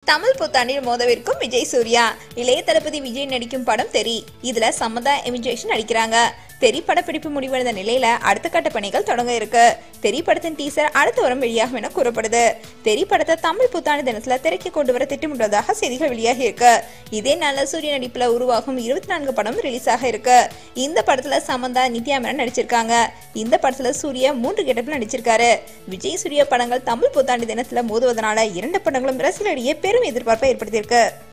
தமிழ் புத்தாண்டில் மோதவிருக்கும் விஜய் சூர்யா இளைய தளபதி விஜய் நடிக்கும் படம் தெரி இதுல சமந்தா எமிஜேஷன் நடிக்கிறாங்க தெரி படப்பிடிப்பு முடிவடைந்த நிலையில அடுத்த கட்ட பணிகள் தொடங்க இருக்கு தெரி படத்தின் டீசர் அடுத்த வாரம் வெளியாகும் என கூறப்படுது தெரி படத்தை தமிழ் புத்தாண்டு தினத்துல திரைக்கு கொண்டு வர திட்டமிட்டதாக செய்திகள் வெளியாகி இருக்கு இதே நாள்ல சூர்யா நடிப்புல உருவாகும் இருபத்தி நான்கு படம் ரிலீஸ் ஆக இருக்கு இந்த படத்துல சமந்தா நித்யா மேனன் நடிச்சிருக்காங்க இந்த படத்துல சூர்யா மூன்று கெட்டப்ல நடிச்சிருக்காரு விஜய் சூர்யா படங்கள் தமிழ் புத்தாண்டு தினத்துல மோதுவதனால இரண்டு படங்களும் ரசிகர்களிடையே பெரும் எதிர்பார்ப்பை ஏற்படுத்தியிருக்கு